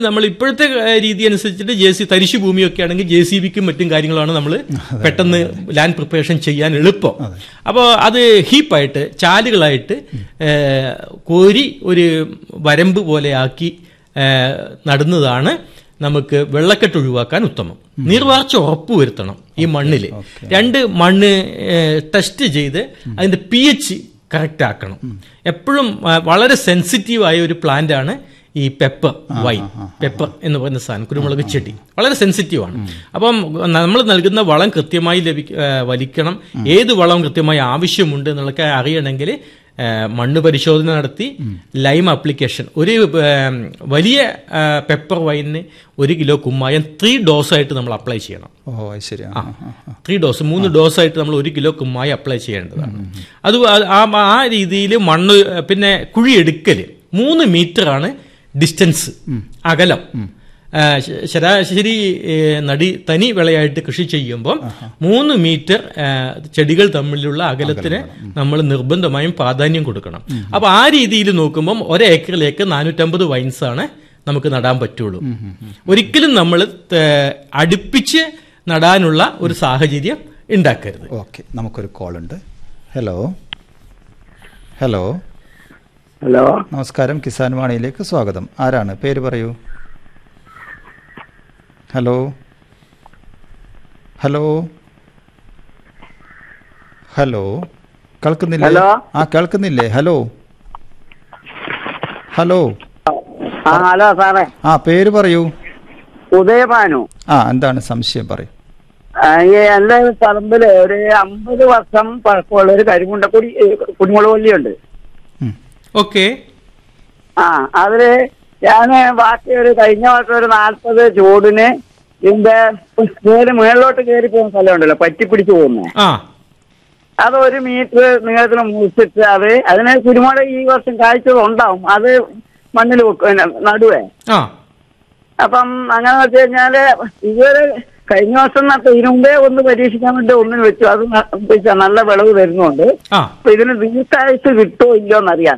നമ്മൾ ഇപ്പോഴത്തെ ഏഹ്, രീതി അനുസരിച്ചിട്ട് ജെ സി തരിശു ഭൂമിയൊക്കെ ആണെങ്കിൽ ജെ സി ബിക്കും മറ്റും കാര്യങ്ങളാണ് നമ്മൾ പെട്ടെന്ന് ലാൻഡ് പ്രിപ്പറേഷൻ ചെയ്യാൻ എളുപ്പം അപ്പോൾ അത് ഹീപ്പായിട്ട് ചാലുകളായിട്ട് ഏഹ്, കോരി ഒരു വരമ്പ് പോലെ ആക്കി ഏഹ്, നടുന്നതാണ് നമുക്ക് വെള്ളക്കെട്ട് ഒഴിവാക്കാൻ ഉത്തമം നീർവാർച്ച ഉറപ്പുവരുത്തണം ഈ മണ്ണിൽ രണ്ട് മണ്ണ് ഏഹ്, ടെസ്റ്റ് ചെയ്ത് അതിന്റെ പി എച്ച് കറക്റ്റ് ആക്കണം എപ്പോഴും ആ, വളരെ സെൻസിറ്റീവ് ആയ ഒരു പ്ലാന്റ് ആണ് ഈ പെപ്പർ വൈൻ പെപ്പർ എന്ന് പറയുന്ന സാധനം കുരുമുളക് ചെടി വളരെ സെൻസിറ്റീവ് ആണ് അപ്പം നമ്മൾ നൽകുന്ന വളം കൃത്യമായി ലഭിക്ക ആ, വലിക്കണം ഏത് വളം കൃത്യമായി ആവശ്യമുണ്ട് എന്നുള്ളതൊക്കെ അറിയണമെങ്കിൽ ആ, മണ്ണ് പരിശോധന നടത്തി ലൈം ആപ്ലിക്കേഷൻ ഒരു ആ, വലിയ ആ, പെപ്പർ വൈനിന് ഒരു കിലോ കുമ്മായം ത്രീ ഡോസായിട്ട് നമ്മൾ അപ്ലൈ ചെയ്യണം ഓ അത് ശരി ആ, ആ, ആ. ത്രീ ഡോസ് മൂന്ന് ഡോസ് ആയിട്ട് നമ്മൾ ഒരു കിലോ കുമ്മായി അപ്ലൈ ചെയ്യേണ്ടതാണ് അത് ആ ആ രീതിയിൽ മണ്ണ് പിന്നെ കുഴി എടുക്കല് മൂന്ന് മീറ്റർ ആണ് ഡിസ്റ്റൻസ് അകലം ആ, ശ- ശരാശരി ഏ, നടി തനി വിളയായിട്ട് കൃഷി ചെയ്യുമ്പോൾ മൂന്ന് മീറ്റർ ആ, ചെടികൾ തമ്മിലുള്ള അകലത്തിന് നമ്മൾ നിർബന്ധമായും പ്രാധാന്യം കൊടുക്കണം അപ്പൊ ആ രീതിയിൽ നോക്കുമ്പോൾ ഒരേക്കറിലേക്ക് നാനൂറ്റമ്പത് വൈൻസ് ആണ് നമുക്ക് നടാൻ പറ്റുള്ളൂ ഒരിക്കലും നമ്മൾ അടുപ്പിച്ച് നടാനുള്ള ഒരു സാഹചര്യം ഉണ്ടാക്കരുത് ഓക്കെ നമുക്കൊരു കോൾ ഉണ്ട് ഹലോ ഹലോ ഹലോ നമസ്കാരം കിസാൻ വാണിയിലേക്ക് സ്വാഗതം ആരാണ് പേര് പറയൂ ഹലോ ഹലോ ഹലോ കേൾക്കുന്നില്ലേ ഹലോ? ആ കേൾക്കുന്നില്ലേ ഹലോ ഹലോ ആ ഹലോ സാറേ ആ പേര് പറയൂ ഉദയഭാനു ആ എന്താണ് സംശയം പറയൂ ആ, ഈ എന്റെ പറമ്പില് ഒരു അമ്പത് വർഷം പഴക്കമുള്ള ഒരു കരിമുണ്ട കുടി കുടിമുളക് വള്ളിയുണ്ട് ഉം. ഓക്കെ ആ അതില് ഞാന് ബാക്കി ഒരു കഴിഞ്ഞ വർഷം ഒരു നാൽപ്പത് ചൂടിന് ഇതിന്റെ നേരെ മുകളിലോട്ട് കയറി പോകുന്ന സ്ഥലമുണ്ടല്ലോ പറ്റിപ്പിടിച്ചു പോകുന്നത് ആ അത് ഒരു മീറ്റർ നീളത്തിന് മുറിച്ചിട്ട് അത് അതിന് കുരുമുളക് ഈ വർഷം കാഴ്ചകൾ ഉണ്ടാവും അത് മണ്ണിൽ വെക്കും പിന്നെ നടുവേ ആ അപ്പം അങ്ങനെ വെച്ച് കഴിഞ്ഞാല് ഇതുവരെ കഴിഞ്ഞ വർഷം നട്ട ഇതിനു മുമ്പേ ഒന്ന് പരീക്ഷിക്കാൻ വേണ്ടി ഒന്നിന് വെച്ചു അത് ന- വെച്ചാ നല്ല വിളവ് വരുന്നുണ്ട് ആ അപ്പൊ ഇതിന് ദീർഘായുസ് കിട്ടുമോ ഇല്ലയോ എന്നറിയാൻ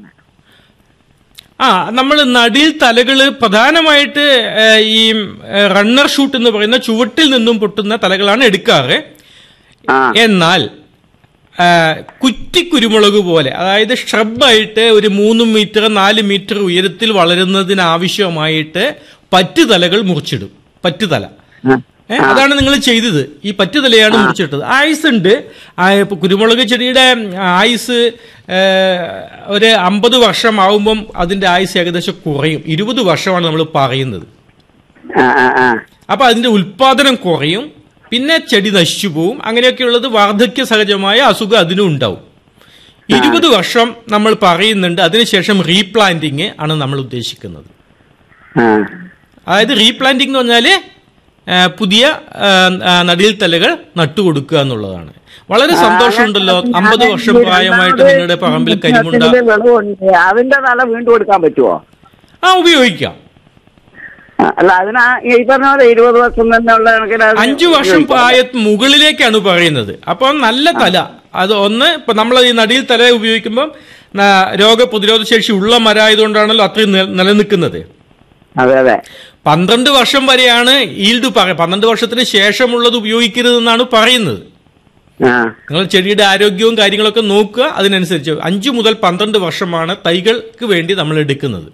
ആ നമ്മൾ നടിയിൽ തലകള് പ്രധാനമായിട്ട് ഏ, ഈ റണ്ണർ ഷൂട്ട് എന്ന് പറയുന്ന ചുവട്ടിൽ നിന്നും പൊട്ടുന്ന തലകളാണ് എടുക്കാറ് ആ എന്നാൽ ആ, കുറ്റി കുരുമുളക് പോലെ അതായത് ഷ്രബായിട്ട് ഒരു മൂന്ന് മീറ്റർ നാല് മീറ്റർ ഉയരത്തിൽ വളരുന്നതിനാവശ്യമായിട്ട് പറ്റുതലകൾ മുറിച്ചിടും പറ്റുതല ആ. ഏ, അതാണ് നിങ്ങൾ ചെയ്തത് ഈ പറ്റുതലയാണ് മുറിച്ചിട്ടത് ആയുസ് ഉണ്ട് ആ, ഇപ്പൊ കുരുമുളക് ചെടിയുടെ ആയുസ് ഏ, ഒരു അമ്പത് വർഷം ആവുമ്പം അതിന്റെ ആയുസ് ഏകദേശം കുറയും ഇരുപത് വർഷമാണ് നമ്മൾ പറയുന്നത് ആ ആ ആ അപ്പൊ അതിന്റെ ഉൽപാദനം കുറയും പിന്നെ ചെടി നശിച്ചു പോവും അങ്ങനെയൊക്കെയുള്ളത് വാർദ്ധക്യ സഹജമായ അസുഖം അതിനും ഉണ്ടാവും ഇരുപത് വർഷം നമ്മൾ പറയുന്നുണ്ട് അതിനുശേഷം റീപ്ലാന്റിങ് ആണ് നമ്മൾ ഉദ്ദേശിക്കുന്നത് ആ അതായത് റീപ്ലാന്റിംഗ് എന്ന് പറഞ്ഞാല് ആ, പുതിയ ആ, ആ, നടിയിൽ തലകൾ നട്ടുകൊടുക്കുക എന്നുള്ളതാണ് വളരെ സന്തോഷമുണ്ടല്ലോ അമ്പത് വർഷം പ്രായമായിട്ട് നിങ്ങളുടെ പറമ്പിൽ കരിമുണ്ട ഇതിന്റെ വിളവുണ്ട് അതിന്റെ തല വീണ്ടും എടുക്കാൻ പറ്റുമോ ആ ഉപയോഗിക്കാം ആ, അല്ല അതിനാ ഈ പറഞ്ഞ പോലെ ഇരുപത് വർഷം തന്നെ ഉള്ള കണക്കിന് അത് അഞ്ചു വർഷം പ്രായ മുകളിലേക്കാണ് പറയുന്നത് അപ്പം നല്ല തല അത് ഒന്ന് ഇപ്പൊ നമ്മൾ ഈ നടിയിൽ തല ഉപയോഗിക്കുമ്പോൾ ന- രോഗപ്രതിരോധ ശേഷി ഉള്ള മരായതുകൊണ്ടാണല്ലോ അത്രയും നി- നിലനിൽക്കുന്നത് അതെ അതെ പന്ത്രണ്ട് വർഷം വരെയാണ് ഈൽഡ് പറ പന്ത്രണ്ട് വർഷത്തിന് ശേഷമുള്ളത് ഉപയോഗിക്കരുതെന്നാണ് പറയുന്നത് ആ നിങ്ങൾ ചെടിയുടെ ആരോഗ്യവും കാര്യങ്ങളൊക്കെ നോക്കുക അതിനനുസരിച്ച് അഞ്ചു മുതൽ പന്ത്രണ്ട് വർഷമാണ് തൈകൾക്ക് വേണ്ടി നമ്മൾ എടുക്കുന്നത്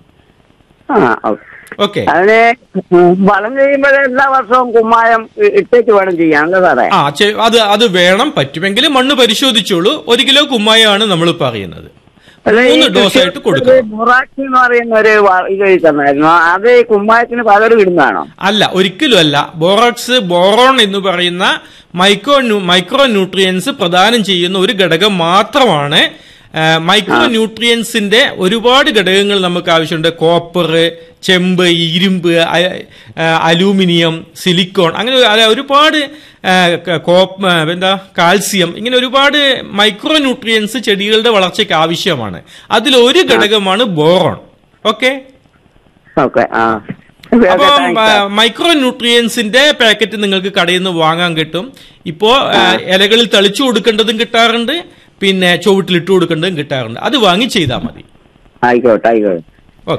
ആ ഓക്കെ ഓക്കെ അതിന് വളം ചെയ്യുമ്പോഴേ എല്ലാ വർഷവും കുമ്മായം ഇ- ഇട്ടേക്ക് വേണം ചെയ്യാൻ അല്ലേ സാറേ ആ ചെ- അത് അത് വേണം പറ്റുമെങ്കിൽ മണ്ണ് പരിശോധിച്ചോളൂ ഒരു കിലോ കുമ്മായാണ് നമ്മൾ പറയുന്നത് അല്ല, ഈ മൂന്ന് ഡോസ് ആയിട്ട് കൃഷി കൊടുക്കണം ബൊറാക്സി എന്ന് പറയുന്ന ഒരു വ- ഇത് എഴുതി തന്നായിരുന്നു അത് ഈ കുമ്മായത്തിന് പകരം ഇടുന്നതാണോ അല്ല ഒരിക്കലും അല്ല ബോറോക്സ് ബോറോൺ എന്ന് പറയുന്ന മൈക്രോ ന്യൂ- മൈക്രോ ന്യൂട്രിയൻസ് പ്രദാനം ചെയ്യുന്ന ഒരു ഘടകം മാത്രമാണ് ആ, മൈക്രോ ന്യൂട്രിയൻസിന്റെ ഒരുപാട് ഘടകങ്ങൾ നമുക്ക് ആവശ്യമുണ്ട് കോപ്പർ ചെമ്പ് ഇരുമ്പ് അ- ആ, അലൂമിനിയം സിലിക്കോൺ അങ്ങനെ ഒരു- ഒരുപാട് ആ, ക- കോപ്പ് ആ, എന്താ കാൽസ്യം ഇങ്ങനെ ഒരുപാട് മൈക്രോ ന്യൂട്രിയൻസ് ചെടികളുടെ വളർച്ചയ്ക്ക് ആവശ്യമാണ് അതിൽ ഒരു ഘടകമാണ് ബോറോൺ ഓക്കെ ഓക്കെ ആ അപ്പം മൈക്രോ ന്യൂട്രിയൻസിന്റെ പാക്കറ്റ് നിങ്ങൾക്ക് കടയിൽ നിന്ന് വാങ്ങാൻ കിട്ടും ഇപ്പോ ആ, ഇലകളിൽ തളിച്ചു കൊടുക്കേണ്ടതും കിട്ടാറുണ്ട് പിന്നെ ചുവട്ടിൽ ഇട്ട് കൊടുക്കേണ്ടതും കിട്ടാറുണ്ട് അത് വാങ്ങി ചെയ്താൽ മതി ആയിക്കോട്ടെ ആയിക്കോട്ടെ ഓക്കെ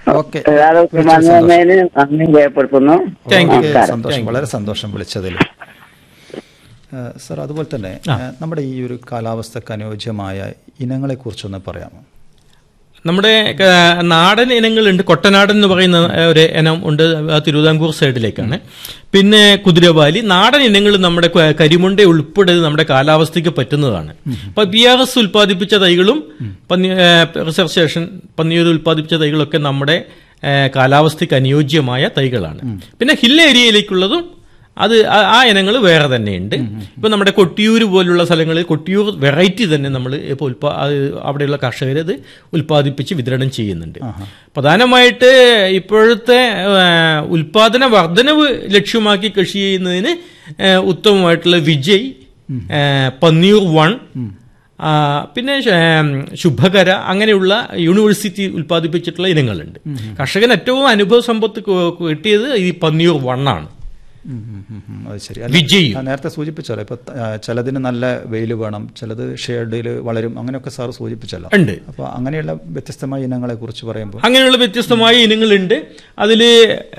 ഓക്കെ എല്ലാവർക്കും വന്നതിന് നന്ദി രേഖപ്പെടുത്തുന്നു Thank you. ഓക്കെ, നമസ്കാരം. സന്തോഷം Thank you. വളരെ സന്തോഷം വിളിച്ചതിൽ ഏഹ്, സർ അതുപോലെ തന്നെ ഏഹ്, നമ്മുടെ ഈ ഒരു കാലാവസ്ഥക്ക് അനുയോജ്യമായ ഇനങ്ങളെ കുറിച്ചൊന്ന് പറയാമോ നമ്മുടെ ആ, നാടൻ ഇനങ്ങളുണ്ട് കൊട്ടനാടൻ എന്ന് പറയുന്ന ആ, ഒരു ഇനം ഉണ്ട് ആ, തിരുവിതാംകൂർ സൈഡിലേക്കാണ് പിന്നെ കുതിരവാലി നാടൻ ഇനങ്ങൾ നമ്മുടെ ക- കരിമുണ്ട ഉൾപ്പെടെ നമ്മുടെ കാലാവസ്ഥയ്ക്ക് പറ്റുന്നതാണ് അപ്പൊ ബി ആർ എസ് ഉൽപ്പാദിപ്പിച്ച തൈകളും പന്നി ആ, റിസർച്ച് സ്റ്റേഷൻ പന്നിയൂർ ഉൽപ്പാദിപ്പിച്ച തൈകളൊക്കെ നമ്മുടെ ആ, കാലാവസ്ഥയ്ക്ക് അനുയോജ്യമായ തൈകളാണ് പിന്നെ ഹിൽ ഏരിയയിലേക്കുള്ളതും അത് ആ- ആ ഇനങ്ങൾ വേറെ തന്നെയുണ്ട് ഇപ്പൊ നമ്മുടെ കൊട്ടിയൂർ പോലുള്ള സ്ഥലങ്ങളിൽ കൊട്ടിയൂർ വെറൈറ്റി തന്നെ നമ്മൾ ഇപ്പോൾ ഉൽപാ അത് അവിടെയുള്ള കർഷകർ ഇത് ഉൽപ്പാദിപ്പിച്ച് വിതരണം ചെയ്യുന്നുണ്ട് പ്രധാനമായിട്ട് ഇപ്പോഴത്തെ ആ, ഉൽപാദന വർധനവ് ലക്ഷ്യമാക്കി കൃഷി ചെയ്യുന്നതിന് ആ, ഉത്തമമായിട്ടുള്ള വിജയ് ആ, പന്നിയൂർ വൺ ആ, പിന്നെ ശ- ഉം, ശുഭകര അങ്ങനെയുള്ള യൂണിവേഴ്സിറ്റി ഉൽപ്പാദിപ്പിച്ചിട്ടുള്ള ഇനങ്ങളുണ്ട് കർഷകന് ഏറ്റവും അനുഭവ സമ്പത്ത് കു- കിട്ടിയത് ഈ പന്നിയൂർ വണ്ണാണ് ഉം, ഉം, ഉം, ഉം, അത് ശരി വിജയ്. ആ, നേരത്തെ സൂചിപ്പിച്ചല്ലോ ഇപ്പൊ ആ, ചിലതിന് നല്ല വെയിൽ വേണം ചിലത് ഷെയ്ഡിൽ വളരും അങ്ങനെയൊക്കെ സാർ സൂചിപ്പിച്ചല്ലോ ഉണ്ട് അപ്പൊ അങ്ങനെയുള്ള വ്യത്യസ്തമായ ഇനങ്ങളെ കുറിച്ച് പറയുമ്പോൾ അങ്ങനെയുള്ള വ്യത്യസ്തമായ ഇനങ്ങളുണ്ട് അതില്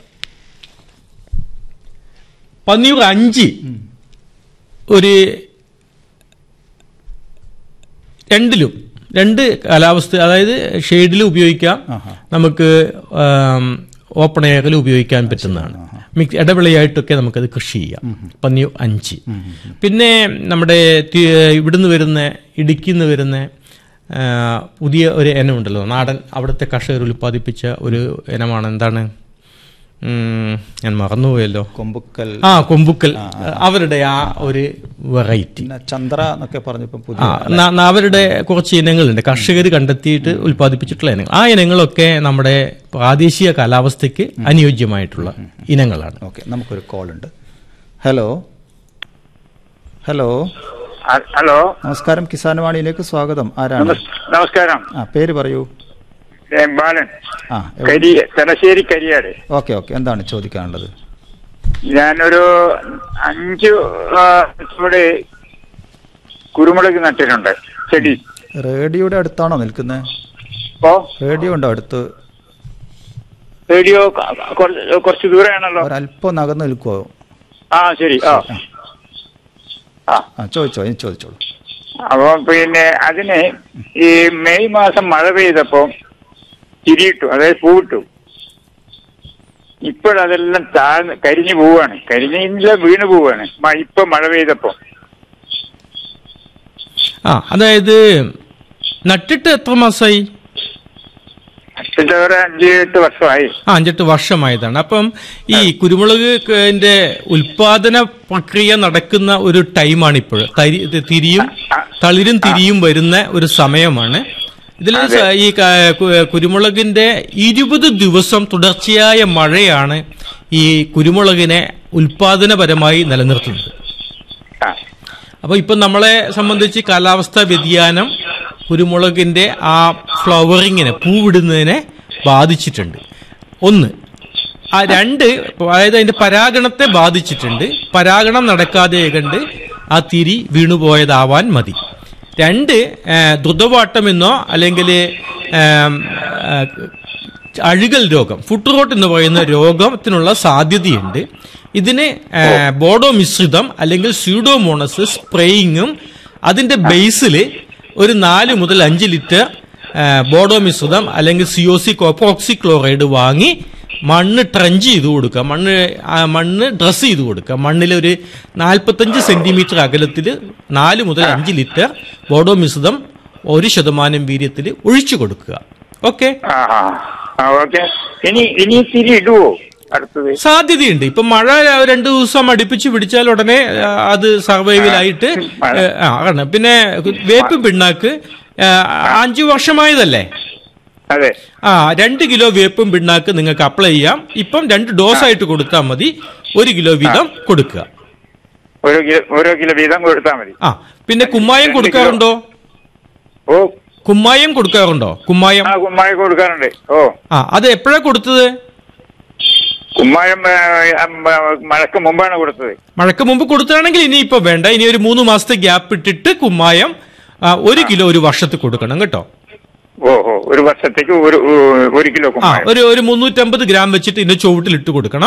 പന്നിയൂർ അഞ്ച് ഒരു രണ്ടിലും രണ്ട് കാലാവസ്ഥ അതായത് ഷെയ്ഡിൽ ഉപയോഗിക്കാം ആഹാ. നമുക്ക് ഓപ്പൺ എയറിൽ ഉപയോഗിക്കാൻ പറ്റുന്നതാണ് മിക്സ് ഇടവിളയായിട്ടൊക്കെ നമുക്കത് കൃഷി ചെയ്യാം പന്നിയൂർ അഞ്ച് പിന്നെ നമ്മുടെ തി- ഇവിടുന്ന് വരുന്ന ഇടുക്കിന്ന് വരുന്ന ആ, പുതിയ ഒരു ഇനം ഉണ്ടല്ലോ നാടൻ അവിടുത്തെ കർഷകർ ഉൽപ്പാദിപ്പിച്ച ഒരു ഇനമാണ് എന്താണ് ഉം, ഞാൻ മറന്നുപോയല്ലോ കൊമ്പുക്കൽ ആ കൊമ്പുക്കൽ അവരുടെ ആ ഒരു വെറൈറ്റി പിന്നെ ചന്ദ്ര എന്നൊക്കെ പറഞ്ഞപ്പോ ആ പുതിയ ന- ന- അവരുടെ കുറച്ച് ഇനങ്ങളുണ്ട് കർഷകർ കണ്ടെത്തിയിട്ട് ഉൽപ്പാദിപ്പിച്ചിട്ടുള്ള ഇനങ്ങൾ ആ ഇനങ്ങളൊക്കെ നമ്മുടെ പ്രാദേശിക കാലാവസ്ഥയ്ക്ക് അനുയോജ്യമായിട്ടുള്ള ഇനങ്ങളാണ് ഓക്കെ നമുക്കൊരു കോൾ ഉണ്ട് ഹലോ ഹലോ ഹ- ഹലോ നമസ്കാരം കിസാൻ വാണിയിലേക്ക് സ്വാഗതം ആരാണ് നമസ്- നമസ്കാരം ആ പേര് പറയൂ ഞാൻ ബാലൻ ആ കരി തലശ്ശേരി കരിയാട് ഓക്കെ ഓക്കെ എന്താണ് ചോദിക്കാനുള്ളത് ഞാനൊരു അഞ്ചു ആ, ഇവിടെ കുരുമുളക് നട്ടിട്ടുണ്ട് ചെടി റേഡിയോയുടെ അടുത്താണോ നിൽക്കുന്നത് അപ്പോ റേഡിയോ ഉണ്ടോ അടുത്ത് റേഡിയോ ക- കുറച്ച് കുറച്ച് ദൂരെയാണല്ലോ ഒരല്പം നകന്ന് നിൽക്കുമോ ആ ശരി ആ ആ ആ ചോദിച്ചോ ഇനി ചോദിച്ചോളൂ അപ്പൊ പിന്നെ അതിന് ഈ മെയ് മാസം മഴ പെയ്തപ്പോ തിരിയിട്ടു അതായത് പൂവിട്ടു ഇപ്പോഴതെല്ലാം താഴ്ന്ന് കരിഞ്ഞു പോവാണ് കരിഞ്ഞില്ല വീണ് പോവാണ് മ- ഇപ്പൊ മഴ പെയ്തപ്പോ ആ അതായത് നട്ടിട്ട് എത്ര മാസമായി അച്ഛൻ്റെ ഒരു അഞ്ച് എട്ട് വർഷമായി ആ അഞ്ചെട്ട് വർഷമായതാണ് അപ്പം ഈ കുരുമുളകിന്റെ ഉൽപാദന പ്രക്രിയ നടക്കുന്ന ഒരു ടൈമാണ് ഇപ്പോൾ തരി ഇത് തിരിയും തളിരും തിരിയും വരുന്ന ഒരു സമയമാണ് ഇതിൽ സ- ഈ ക- കു- കുരുമുളകിന്റെ ഇരുപത് ദിവസം തുടർച്ചയായ മഴയാണ് ഈ കുരുമുളകിനെ ഉൽപാദനപരമായി നിലനിർത്തുന്നത് ആ അപ്പൊ ഇപ്പൊ നമ്മളെ സംബന്ധിച്ച് കാലാവസ്ഥാ വ്യതിയാനം കുരുമുളകിന്റെ ആ ഫ്ലവറിങ്ങിനെ പൂവിടുന്നതിനെ ബാധിച്ചിട്ടുണ്ട് ഒന്ന് ആ രണ്ട് അതായത് അതിന്റെ പരാഗണത്തെ ബാധിച്ചിട്ടുണ്ട് പരാഗണം നടക്കാതെ കണ്ട് ആ തിരി വീണുപോയതാവാൻ മതി രണ്ട് ആ, ദ്രുതവാട്ടമെന്നോ അല്ലെങ്കിൽ അഴുകൽ രോഗം ഫുഡ് റോട്ട് എന്ന് പറയുന്ന രോഗത്തിനുള്ള സാധ്യതയുണ്ട് ഇതിന് ആ, ബോഡോ മിശ്രിതം അല്ലെങ്കിൽ സ്യൂഡോമോണസ് സ്പ്രേയിങ്ങും അതിന്റെ ബേസിൽ ഒരു നാല് മുതൽ അഞ്ച് ലിറ്റർ ആ, ബോഡോ മിശ്രിതം അല്ലെങ്കിൽ സിയോസി കോപ്പോക്സി ക്ലോറൈഡ് വാങ്ങി മണ്ണ് ട്രഞ്ച് ചെയ്ത് കൊടുക്കുക മണ്ണ് ആ, മണ്ണ് ഡ്രസ് ചെയ്ത് കൊടുക്കുക മണ്ണിൽ ഒരു നാൽപ്പത്തഞ്ച് സെന്റിമീറ്റർ അകലത്തിൽ നാല് മുതൽ അഞ്ച് ലിറ്റർ ബോഡോ മിശ്രിതം ഒരു ശതമാനം വീര്യത്തിൽ ഒഴിച്ചു കൊടുക്കുക ഓക്കെ ആ ആ. ആ ഓക്കെ ഇനി ഇനി തിരി ഇടുവോ അടുത്തത് സാധ്യതയുണ്ട് ഇപ്പൊ മഴ രണ്ടു ദിവസം അടുപ്പിച്ച് പിടിച്ചാൽ ഉടനെ ആ, അത് സർവൈവലായിട്ട് മഴ. ആ ആണ് പിന്നെ വേപ്പ് പിണ്ണാക്ക് ആ, അഞ്ചു വർഷമായതല്ലേ അതെ ആ രണ്ട് കിലോ വേപ്പും പിണ്ണാക്ക് നിങ്ങൾക്ക് അപ്ലൈ ചെയ്യാം ഇപ്പം രണ്ട് ഡോസ് ആയിട്ട് കൊടുത്താൽ മതി ഒരു കിലോ വീതം കൊടുക്കുക ഓരോ കിലോ ഓരോ കിലോ വീതം കൊടുത്താൽ മതി ആ പിന്നെ കുമ്മായം രണ്ട് കൊടുക്കാറുണ്ടോ ഓ കുമ്മായം കൊടുക്കാറുണ്ടോ കുമ്മായം ആ കുമ്മായം കൊടുക്കാറുണ്ട് ഓ ആ അത് എപ്പോഴാ കൊടുത്തത് കുമ്മായം ആ, ആ, മഴക്ക് മുമ്പാണ് കൊടുത്തത് മഴക്ക് മുമ്പ് കൊടുത്താണെങ്കിൽ ഇനിയിപ്പോ വേണ്ട ഇനി ഒരു മൂന്ന് മാസത്തെ ഗ്യാപ്പ് ഇട്ടിട്ട് കുമ്മായം ആ, ഒരു കിലോ ഒരു വർഷത്തിൽ കൊടുക്കണം കേട്ടോ ഓഹോ ഒരു വർഷത്തേക്ക് ഒരു ഒരു കിലോ ആ കുമ്മായം ഒരു ഒരു മുന്നൂറ്റമ്പത് ഗ്രാം വെച്ചിട്ട് ഇതിന്റെ ചുവട്ടിൽ ഇട്ട് കൊടുക്കണം